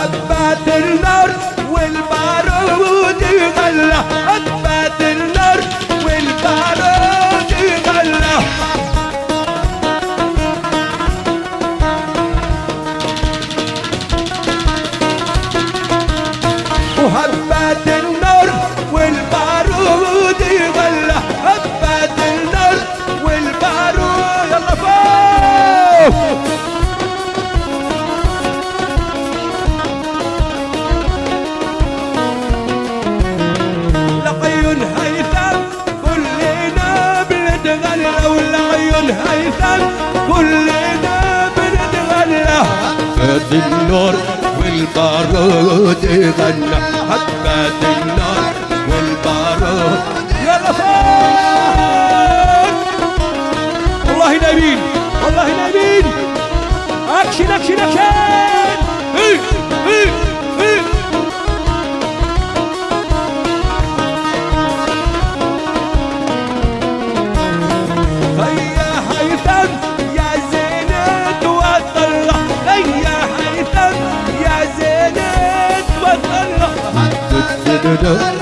هبات النار والبارود يغلى هبات النار والبارود يغلى وهبات النار والبارود يغلى هبات النار والبارود يلا فوق لعيون هيثم كلنا بنتغنى ولعيون هيثم كلنا بنتغنى هبات النار والبارود يغنى هبات النار والبارود يلا فوق والله نبيل والله نبيل اكشن اكشن اكشن إيه، إيه، إيه. هيا هيثم يا زينت وطلع هيا هيثم يا زينت وطلع